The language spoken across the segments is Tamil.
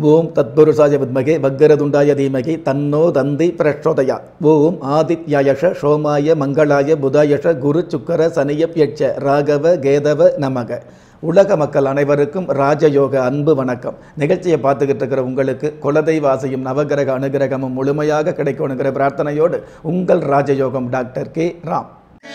ஓம் தத்புருஷாய வித்மகே வக்கரதுண்டாய தீமகி தன்னோ தந்தி பிரச்சோதயா ஓம் ஆதித்யாயஷ சோமாய மங்களாய புதாயஷ குரு சுக்கர சனியப்யட்ச ராகவ கேதவ நமக உலக மக்கள் அனைவருக்கும் ராஜயோக அன்பு வணக்கம் நிகழ்ச்சியை பார்த்துக்கிட்டு இருக்கிற உங்களுக்கு குலதெய்வாசையும் நவகிரக அனுகிரகமும் முழுமையாக கிடைக்கணுங்கிற பிரார்த்தனையோடு உங்கள் ராஜயோகம் டாக்டர் கே ராம்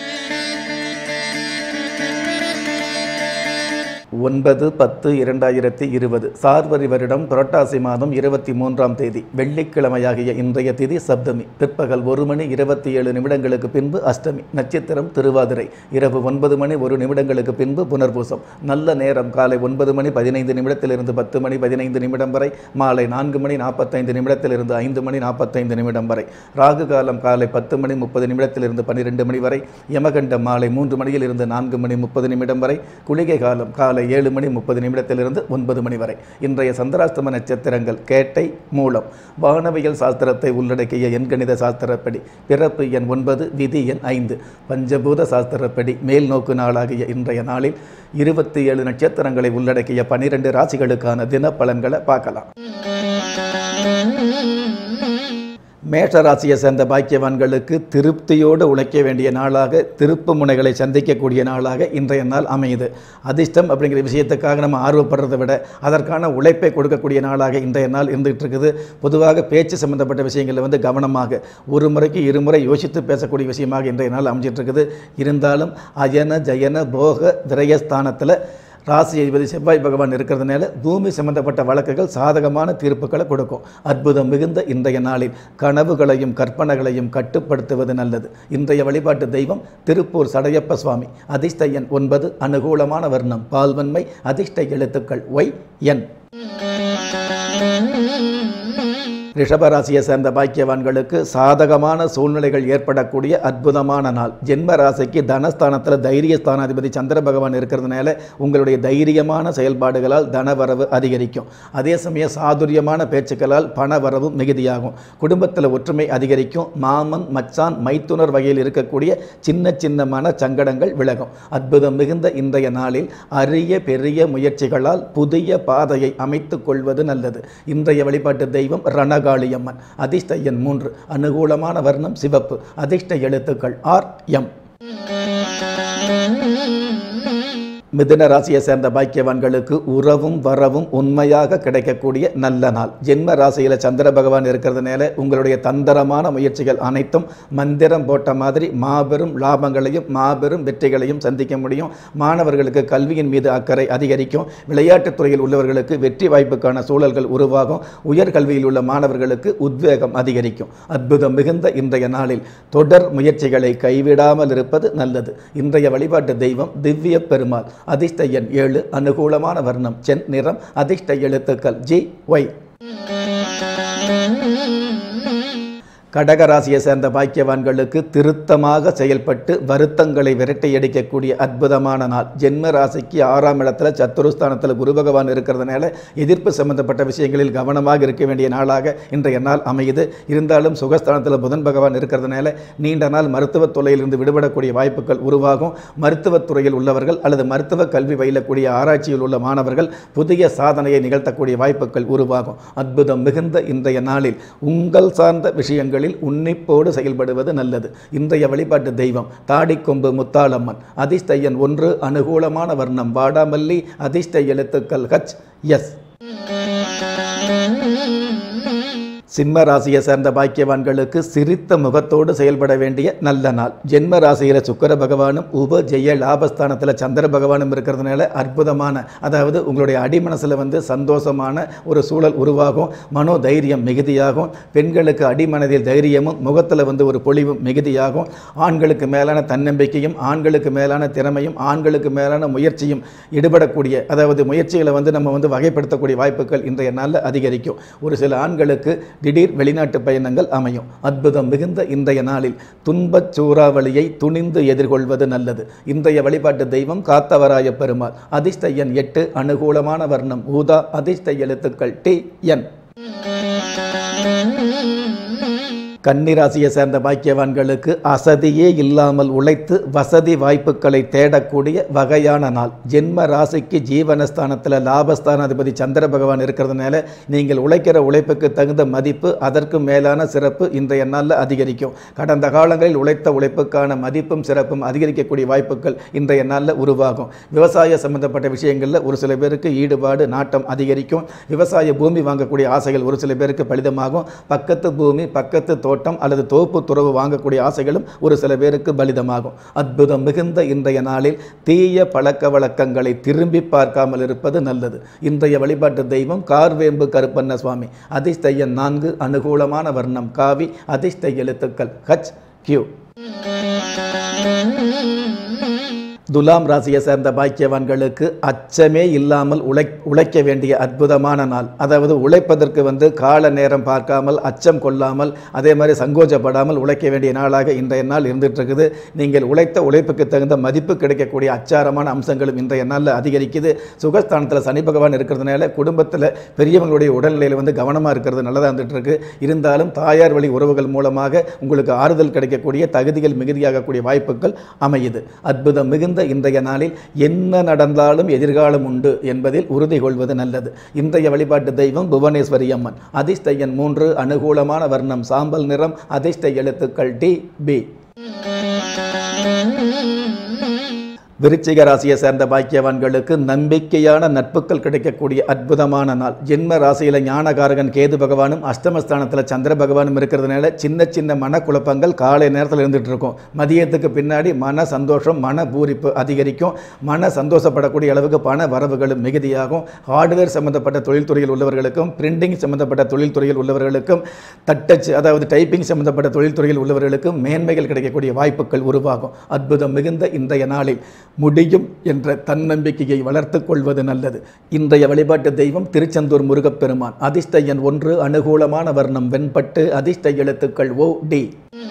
ஒன்பது பத்து இரண்டாயிரத்தி இருபது சார்வரி வருடம் புரட்டாசி மாதம் இருபத்தி மூன்றாம் தேதி வெள்ளிக்கிழமையாகிய இன்றைய திதி சப்தமி பிற்பகல் ஒரு மணி இருபத்தி ஏழு நிமிடங்களுக்கு பின்பு அஷ்டமி நட்சத்திரம் திருவாதிரை இரவு ஒன்பது மணி ஒரு நிமிடங்களுக்கு பின்பு புனர்பூசம் நல்ல நேரம் காலை ஒன்பது மணி பதினைந்து நிமிடத்திலிருந்து பத்து மணி பதினைந்து நிமிடம் வரை மாலை நான்கு மணி நாற்பத்தைந்து நிமிடத்திலிருந்து ஐந்து மணி நாற்பத்தைந்து நிமிடம் வரை ராகு காலம் காலை பத்து மணி முப்பது நிமிடத்திலிருந்து பன்னிரெண்டு மணி வரை யமகண்டம் மாலை மூன்று மணியில் இருந்து நான்கு மணி முப்பது நிமிடம் வரை குளிகை காலம் காலை ஏழு மணி முப்பது நிமிடத்திலிருந்து ஒன்பது மணி வரை இன்றைய சந்திராஷ்டம நட்சத்திரங்கள் கேட்டை மூலம் வானவியல் சாஸ்திரத்தை உள்ளடக்கிய எண்கணித சாஸ்திரப்படி பிறப்பு எண் ஒன்பது விதி எண் ஐந்து பஞ்சபூத சாஸ்திரப்படி மேல் நோக்கு நாளாகிய இன்றைய நாளில் இருபத்தி ஏழு நட்சத்திரங்களை உள்ளடக்கிய பனிரெண்டு ராசிகளுக்கான தின பலன்களை பார்க்கலாம் மேஷ ராசியை சேர்ந்த பாக்கியவான்களுக்கு திருப்தியோடு உழைக்க வேண்டிய நாளாக திருப்பு முனைகளை சந்திக்கக்கூடிய நாளாக இன்றைய நாள் அமையுது அதிர்ஷ்டம் அப்படிங்கிற விஷயத்துக்காக நம்ம ஆர்வப்படுறதை விட அதற்கான உழைப்பை கொடுக்கக்கூடிய நாளாக இன்றைய நாள் இருந்துகிட்டு இருக்குது பொதுவாக பேச்சு சம்பந்தப்பட்ட விஷயங்களில் வந்து கவனமாக ஒரு முறைக்கு இருமுறை யோசித்து பேசக்கூடிய விஷயமாக இன்றைய நாள் அமைஞ்சிட்டு இருக்குது இருந்தாலும் அயன ஜயன போக விரயஸ்தானத்தில் ராசி அதிபதி செவ்வாய் பகவான் இருக்கிறதுனால பூமி சம்பந்தப்பட்ட வழக்குகள் சாதகமான தீர்ப்புகளை கொடுக்கும் அற்புதம் மிகுந்த இன்றைய நாளில் கனவுகளையும் கற்பனைகளையும் கட்டுப்படுத்துவது நல்லது இன்றைய வழிபாட்டு தெய்வம் திருப்பூர் சடையப்ப சுவாமி அதிர்ஷ்ட எண் ஒன்பது அனுகூலமான வர்ணம் பால்வன்மை அதிர்ஷ்ட எழுத்துக்கள் ஒய் என் ரிஷபராசியை சேர்ந்த பாக்கியவான்களுக்கு சாதகமான சூழ்நிலைகள் ஏற்படக்கூடிய அற்புதமான நாள் ஜென்ம ராசிக்கு தனஸ்தானத்தில் தைரிய ஸ்தானாதிபதி சந்திர பகவான் இருக்கிறதுனால உங்களுடைய தைரியமான செயல்பாடுகளால் தனவரவு அதிகரிக்கும் அதே சமயம் சாதுரியமான பேச்சுக்களால் பணவரவு மிகுதியாகும் குடும்பத்தில் ஒற்றுமை அதிகரிக்கும் மாமன் மச்சான் மைத்துனர் வகையில் இருக்கக்கூடிய சின்ன சின்ன மன சங்கடங்கள் விலகும் அற்புதம் மிகுந்த இன்றைய நாளில் அரிய பெரிய முயற்சிகளால் புதிய பாதையை அமைத்துக் கொள்வது நல்லது இன்றைய வழிபாட்டு தெய்வம் ரணகாளியம்மன் அதிர்ஷ்ட எண் மூன்று அனுகூலமான வர்ணம் சிவப்பு அதிர்ஷ்ட எழுத்துக்கள் ஆர் எம் மிதுன ராசியை சேர்ந்த பாக்கியவான்களுக்கு உறவும் வரவும் உண்மையாக கிடைக்கக்கூடிய நல்ல நாள் ஜென்ம ராசியில் சந்திர பகவான் இருக்கிறதுனால உங்களுடைய தந்திரமான முயற்சிகள் அனைத்தும் மந்திரம் போட்ட மாதிரி மாபெரும் லாபங்களையும் மாபெரும் வெற்றிகளையும் சந்திக்க முடியும் மாணவர்களுக்கு கல்வியின் மீது அக்கறை அதிகரிக்கும் விளையாட்டுத் துறையில் உள்ளவர்களுக்கு வெற்றி வாய்ப்புக்கான சூழல்கள் உருவாகும் உயர்கல்வியில் உள்ள மாணவர்களுக்கு உத்வேகம் அதிகரிக்கும் அற்புதம் மிகுந்த இன்றைய நாளில் தொடர் முயற்சிகளை கைவிடாமல் இருப்பது நல்லது இன்றைய வழிபாட்டு தெய்வம் திவ்ய பெருமாள் அதிர்ஷ்ட எண் ஏழு அனுகூலமான வர்ணம் சென் நிறம் அதிர்ஷ்ட எழுத்துக்கள் ஜி ஒய் கடகராசியை சேர்ந்த பாக்கியவான்களுக்கு திருத்தமாக செயல்பட்டு வருத்தங்களை விரட்டியடிக்கக்கூடிய அற்புதமான நாள் ஜென்ம ராசிக்கு ஆறாம் இடத்துல சத்துருஸ்தானத்தில் குரு பகவான் இருக்கிறதுனால எதிர்ப்பு சம்பந்தப்பட்ட விஷயங்களில் கவனமாக இருக்க வேண்டிய நாளாக இன்றைய நாள் அமையுது இருந்தாலும் சுகஸ்தானத்தில் புதன் பகவான் இருக்கிறதுனால நீண்ட நாள் மருத்துவத் துறையிலிருந்து விடுபடக்கூடிய வாய்ப்புகள் உருவாகும் மருத்துவத் துறையில் உள்ளவர்கள் அல்லது மருத்துவ கல்வி பயிலக்கூடிய ஆராய்ச்சியில் உள்ள மாணவர்கள் புதிய சாதனையை நிகழ்த்தக்கூடிய வாய்ப்புகள் உருவாகும் அற்புதம் மிகுந்த இன்றைய நாளில் உங்கள் சார்ந்த விஷயங்கள் விஷயங்களில் உன்னிப்போடு செயல்படுவது நல்லது இன்றைய வழிபாட்டு தெய்வம் தாடிக்கொம்பு முத்தாளம்மன் அதிர்ஷ்ட எண் ஒன்று அனுகூலமான வர்ணம் வாடாமல்லி அதிர்ஷ்ட எழுத்துக்கள் ஹச் எஸ் சிம்ம ராசியை சேர்ந்த பாக்கியவான்களுக்கு சிரித்த முகத்தோடு செயல்பட வேண்டிய நல்ல நாள் ஜென்ம ராசியில் சுக்கர பகவானும் உப ஜெய லாபஸ்தானத்தில் சந்திர பகவானும் இருக்கிறதுனால அற்புதமான அதாவது உங்களுடைய அடிமனசில் வந்து சந்தோஷமான ஒரு சூழல் உருவாகும் மனோ தைரியம் மிகுதியாகும் பெண்களுக்கு அடிமனதில் தைரியமும் முகத்தில் வந்து ஒரு பொலிவும் மிகுதியாகும் ஆண்களுக்கு மேலான தன்னம்பிக்கையும் ஆண்களுக்கு மேலான திறமையும் ஆண்களுக்கு மேலான முயற்சியும் ஈடுபடக்கூடிய அதாவது முயற்சிகளை வந்து நம்ம வந்து வகைப்படுத்தக்கூடிய வாய்ப்புகள் இன்றைய நாளில் அதிகரிக்கும் ஒரு சில ஆண்களுக்கு திடீர் வெளிநாட்டு பயணங்கள் அமையும் அற்புதம் மிகுந்த இன்றைய நாளில் துன்பச் சூறாவளியை துணிந்து எதிர்கொள்வது நல்லது இன்றைய வழிபாட்டு தெய்வம் காத்தவராய பெருமாள் அதிர்ஷ்ட எண் எட்டு அனுகூலமான வர்ணம் ஊதா அதிர்ஷ்ட எழுத்துக்கள் டி என் கன்னிராசியை சேர்ந்த பாக்கியவான்களுக்கு அசதியே இல்லாமல் உழைத்து வசதி வாய்ப்புகளை தேடக்கூடிய வகையான நாள் ஜென்ம ராசிக்கு ஜீவனஸ்தானத்தில் லாபஸ்தானாதிபதி சந்திர பகவான் இருக்கிறதுனால நீங்கள் உழைக்கிற உழைப்புக்கு தகுந்த மதிப்பு அதற்கு மேலான சிறப்பு இன்றைய நாளில் அதிகரிக்கும் கடந்த காலங்களில் உழைத்த உழைப்புக்கான மதிப்பும் சிறப்பும் அதிகரிக்கக்கூடிய வாய்ப்புகள் இன்றைய நாளில் உருவாகும் விவசாய சம்பந்தப்பட்ட விஷயங்களில் ஒரு சில பேருக்கு ஈடுபாடு நாட்டம் அதிகரிக்கும் விவசாய பூமி வாங்கக்கூடிய ஆசைகள் ஒரு சில பேருக்கு பலிதமாகும் பக்கத்து பூமி பக்கத்து தோட்டம் அல்லது தோப்பு துறவு வாங்கக்கூடிய ஆசைகளும் ஒரு சில பேருக்கு பலிதமாகும் அற்புதம் மிகுந்த இன்றைய நாளில் தீய பழக்க வழக்கங்களை திரும்பி பார்க்காமல் இருப்பது நல்லது இன்றைய வழிபாட்டு தெய்வம் கார்வேம்பு கருப்பண்ண சுவாமி அதிர்ஷ்ட நான்கு அனுகூலமான வர்ணம் காவி அதிர்ஷ்ட எழுத்துக்கள் ஹச் கியூ துலாம் ராசியை சேர்ந்த பாக்கியவான்களுக்கு அச்சமே இல்லாமல் உழை உழைக்க வேண்டிய அற்புதமான நாள் அதாவது உழைப்பதற்கு வந்து கால நேரம் பார்க்காமல் அச்சம் கொள்ளாமல் அதே மாதிரி சங்கோஜப்படாமல் உழைக்க வேண்டிய நாளாக இன்றைய நாள் இருந்துட்டு இருக்குது நீங்கள் உழைத்த உழைப்புக்கு தகுந்த மதிப்பு கிடைக்கக்கூடிய அச்சாரமான அம்சங்களும் இன்றைய நாளில் அதிகரிக்குது சுகஸ்தானத்தில் சனி பகவான் இருக்கிறதுனால குடும்பத்தில் பெரியவங்களுடைய உடல்நிலையில் வந்து கவனமாக இருக்கிறது நல்லதாக இருந்துட்டு இருக்கு இருந்தாலும் தாயார் வழி உறவுகள் மூலமாக உங்களுக்கு ஆறுதல் கிடைக்கக்கூடிய தகுதிகள் மிகுதியாகக்கூடிய வாய்ப்புகள் அமையுது அற்புதம் மிகுந்த இன்றைய நாளில் என்ன நடந்தாலும் எதிர்காலம் உண்டு என்பதில் உறுதி கொள்வது நல்லது இன்றைய வழிபாட்டு தெய்வம் புவனேஸ்வரி அம்மன் அதிர்ஷ்ட எண் மூன்று அனுகூலமான வர்ணம் சாம்பல் நிறம் அதிர்ஷ்ட எழுத்துக்கள் டி பி விருச்சிக ராசியை சேர்ந்த பாக்கியவான்களுக்கு நம்பிக்கையான நட்புகள் கிடைக்கக்கூடிய அற்புதமான நாள் ஜென்ம ராசியில் ஞானகாரகன் கேது பகவானும் அஷ்டமஸ்தானத்தில் சந்திர பகவானும் இருக்கிறதுனால சின்ன சின்ன மனக்குழப்பங்கள் காலை நேரத்தில் இருந்துகிட்டு இருக்கும் மதியத்துக்கு பின்னாடி மன சந்தோஷம் மன பூரிப்பு அதிகரிக்கும் மன சந்தோஷப்படக்கூடிய அளவுக்கு பண வரவுகளும் மிகுதியாகும் ஹார்ட்வேர் சம்பந்தப்பட்ட தொழில்துறையில் உள்ளவர்களுக்கும் பிரிண்டிங் சம்பந்தப்பட்ட தொழில்துறையில் உள்ளவர்களுக்கும் தட்டச்சு அதாவது டைப்பிங் சம்பந்தப்பட்ட தொழில்துறையில் உள்ளவர்களுக்கும் மேன்மைகள் கிடைக்கக்கூடிய வாய்ப்புகள் உருவாகும் அற்புதம் மிகுந்த இன்றைய நாளில் முடியும் என்ற தன்னம்பிக்கையை வளர்த்துக் கொள்வது நல்லது இன்றைய வழிபாட்டு தெய்வம் திருச்செந்தூர் முருகப்பெருமான் அதிர்ஷ்ட எண் ஒன்று அனுகூலமான வர்ணம் வெண்பட்டு அதிர்ஷ்ட எழுத்துக்கள் ஓ டி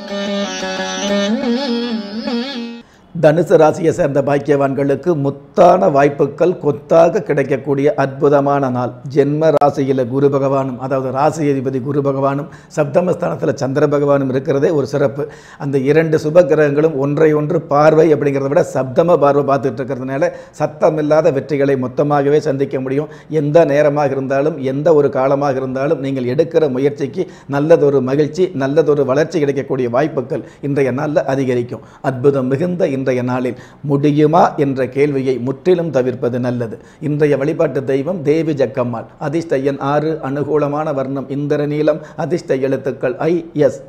தனுசு ராசியை சேர்ந்த பாக்கியவான்களுக்கு முத்தான வாய்ப்புகள் கொத்தாக கிடைக்கக்கூடிய அற்புதமான நாள் ஜென்ம ராசியில் குரு பகவானும் அதாவது ராசி அதிபதி குரு பகவானும் சப்தமஸ்தானத்தில் சந்திர பகவானும் இருக்கிறதே ஒரு சிறப்பு அந்த இரண்டு சுப கிரகங்களும் ஒன்றை ஒன்று பார்வை அப்படிங்கிறத விட சப்தம பார்வை பார்த்துட்டு இருக்கிறதுனால சத்தமில்லாத வெற்றிகளை மொத்தமாகவே சந்திக்க முடியும் எந்த நேரமாக இருந்தாலும் எந்த ஒரு காலமாக இருந்தாலும் நீங்கள் எடுக்கிற முயற்சிக்கு நல்லதொரு மகிழ்ச்சி நல்லதொரு வளர்ச்சி கிடைக்கக்கூடிய வாய்ப்புகள் இன்றைய நாளில் அதிகரிக்கும் அற்புதம் மிகுந்த இன்றைய நாளில் முடியுமா என்ற கேள்வியை முற்றிலும் தவிர்ப்பது நல்லது இன்றைய வழிபாட்டு தெய்வம் தேவி ஜக்கம்மாள் அதிர்ஷ்ட எண் ஆறு அனுகூலமான வர்ணம் இந்திர நீளம் அதிர்ஷ்ட எழுத்துக்கள் ஐ எஸ்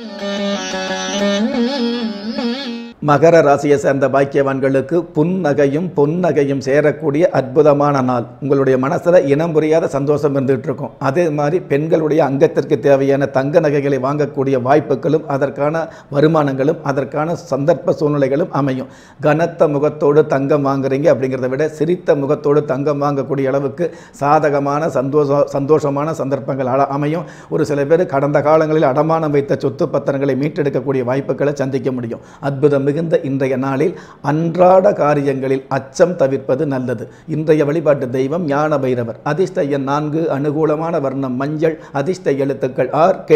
மகர ராசியை சேர்ந்த பாக்கியவான்களுக்கு புன்னகையும் பொன்னகையும் சேரக்கூடிய அற்புதமான நாள் உங்களுடைய மனசில் இனம் புரியாத சந்தோஷம் இருந்துகிட்டு இருக்கும் அதே மாதிரி பெண்களுடைய அங்கத்திற்கு தேவையான தங்க நகைகளை வாங்கக்கூடிய வாய்ப்புகளும் அதற்கான வருமானங்களும் அதற்கான சந்தர்ப்ப சூழ்நிலைகளும் அமையும் கனத்த முகத்தோடு தங்கம் வாங்குறீங்க அப்படிங்கிறத விட சிரித்த முகத்தோடு தங்கம் வாங்கக்கூடிய அளவுக்கு சாதகமான சந்தோஷ சந்தோஷமான சந்தர்ப்பங்கள் அல- அமையும் ஒரு சில பேர் கடந்த காலங்களில் அடமானம் வைத்த சொத்து பத்திரங்களை மீட்டெடுக்கக்கூடிய வாய்ப்புகளை சந்திக்க முடியும் அற்புதம் மிகுந்த இன்றைய நாளில் அன்றாட காரியங்களில் அச்சம் தவிர்ப்பது நல்லது இன்றைய வழிபாட்டு தெய்வம் ஞான பைரவர் அதிர்ஷ்ட எண் நான்கு அனுகூலமான வர்ணம் மஞ்சள் அதிர்ஷ்ட எழுத்துக்கள் ஆர் கே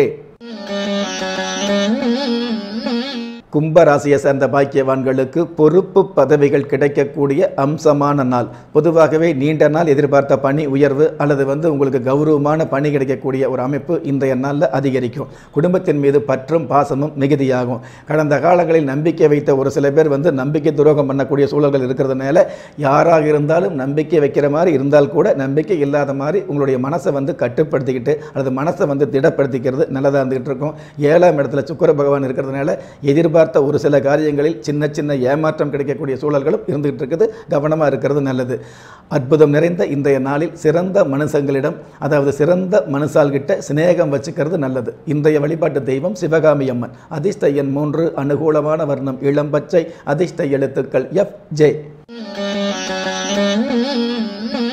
கும்ப ராசியை சேர்ந்த பாக்கியவான்களுக்கு பொறுப்பு பதவிகள் கிடைக்கக்கூடிய அம்சமான நாள் பொதுவாகவே நீண்ட நாள் எதிர்பார்த்த பணி உயர்வு அல்லது வந்து உங்களுக்கு கௌரவமான பணி கிடைக்கக்கூடிய ஒரு அமைப்பு இன்றைய நாளில் அதிகரிக்கும் குடும்பத்தின் மீது பற்றும் பாசமும் மிகுதியாகும் கடந்த காலங்களில் நம்பிக்கை வைத்த ஒரு சில பேர் வந்து நம்பிக்கை துரோகம் பண்ணக்கூடிய சூழல்கள் இருக்கிறதுனால யாராக இருந்தாலும் நம்பிக்கை வைக்கிற மாதிரி இருந்தால் கூட நம்பிக்கை இல்லாத மாதிரி உங்களுடைய மனசை வந்து கட்டுப்படுத்திக்கிட்டு அல்லது மனசை வந்து திடப்படுத்திக்கிறது நல்லதாக இருந்துகிட்டு இருக்கும் ஏழாம் இடத்துல சுக்கிர பகவான் இருக்கிறதுனால எதிர்பார்த்த ஒரு சில காரியங்களில் சின்ன சின்ன ஏமாற்றம் கிடைக்கக்கூடிய சூழல்களும் இருந்துகிட்டு இருக்குது கவனமாக இருக்கிறது நல்லது அற்புதம் நிறைந்த இன்றைய நாளில் சிறந்த மனுஷங்களிடம் அதாவது சிறந்த மனுஷால்கிட்ட சிநேகம் வச்சுக்கிறது நல்லது இன்றைய வழிபாட்டு தெய்வம் சிவகாமி அம்மன் அதிர்ஷ்ட எண் மூன்று அனுகூலமான வர்ணம் இளம்பச்சை அதிர்ஷ்ட எழுத்துக்கள் எஃப் ஜே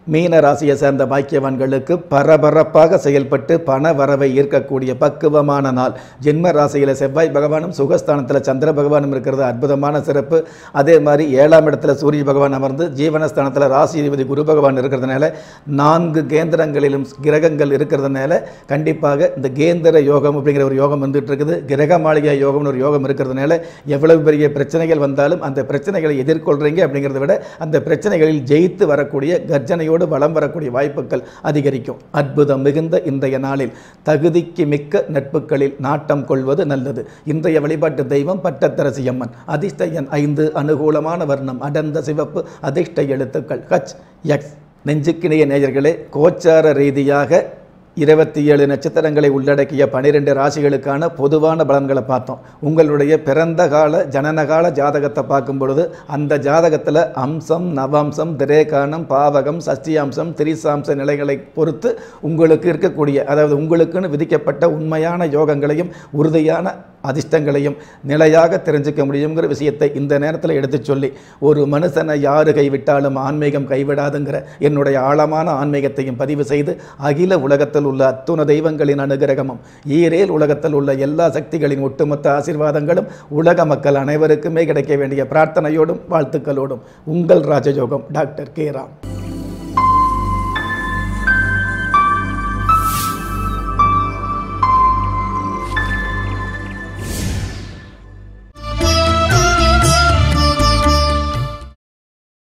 மீன ராசியை சேர்ந்த பாக்கியவான்களுக்கு பரபரப்பாக செயல்பட்டு பண வரவை ஈர்க்கக்கூடிய பக்குவமான நாள் ஜென்ம ராசியில் செவ்வாய் பகவானும் சுகஸ்தானத்தில் சந்திர பகவானும் இருக்கிறது அற்புதமான சிறப்பு அதே மாதிரி ஏழாம் இடத்துல சூரிய பகவான் அமர்ந்து ஜீவனஸ்தானத்தில் ராசி அதிபதி குரு பகவான் இருக்கிறதுனால நான்கு கேந்திரங்களிலும் கிரகங்கள் இருக்கிறதுனால கண்டிப்பாக இந்த கேந்திர யோகம் அப்படிங்கிற ஒரு யோகம் வந்துட்டு இருக்குது கிரக மாளிகை யோகம்னு ஒரு யோகம் இருக்கிறதுனால எவ்வளவு பெரிய பிரச்சனைகள் வந்தாலும் அந்த பிரச்சனைகளை எதிர்கொள்றீங்க அப்படிங்கிறத விட அந்த பிரச்சனைகளில் ஜெயித்து வரக்கூடிய கர்ஜனையோடு வலம் வரக்கூடிய வாய்ப்புகள் அதிகரிக்கும் அற்புதம் மிகுந்த இன்றைய நாளில் தகுதிக்கு மிக்க நட்புகளில் நாட்டம் கொள்வது நல்லது இன்றைய வழிபாட்டு தெய்வம் பட்டத்தரசி அம்மன் அதிர்ஷ்ட எண் ஐந்து அனுகூலமான வர்ணம் அடர்ந்த சிவப்பு அதிர்ஷ்ட எழுத்துக்கள் ஹச் எக்ஸ் நெஞ்சுக்கிணைய நேயர்களே கோச்சார ரீதியாக இருபத்தி ஏழு நட்சத்திரங்களை உள்ளடக்கிய பனிரெண்டு ராசிகளுக்கான பொதுவான பலன்களை பார்த்தோம் உங்களுடைய பிறந்த கால ஜனனகால ஜாதகத்தை பார்க்கும் பொழுது அந்த ஜாதகத்தில் அம்சம் நவம்சம் திரேகானம் பாவகம் சஷ்டியாம்சம் திரிசாம்ச நிலைகளை பொறுத்து உங்களுக்கு இருக்கக்கூடிய அதாவது உங்களுக்குன்னு விதிக்கப்பட்ட உண்மையான யோகங்களையும் உறுதியான அதிர்ஷ்டங்களையும் நிலையாக தெரிஞ்சுக்க முடியுங்கிற விஷயத்தை இந்த நேரத்தில் எடுத்துச் சொல்லி ஒரு மனுஷனை யாரு கைவிட்டாலும் ஆன்மீகம் கைவிடாதுங்கிற என்னுடைய ஆழமான ஆன்மீகத்தையும் பதிவு செய்து அகில உலகத்தில் உள்ள அத்துண தெய்வங்களின் அனுகிரகமும் ஈரேல் உலகத்தில் உள்ள எல்லா சக்திகளின் ஒட்டுமொத்த ஆசீர்வாதங்களும் உலக மக்கள் அனைவருக்குமே கிடைக்க வேண்டிய பிரார்த்தனையோடும் வாழ்த்துக்களோடும் உங்கள் ராஜயோகம் டாக்டர் கே ராம்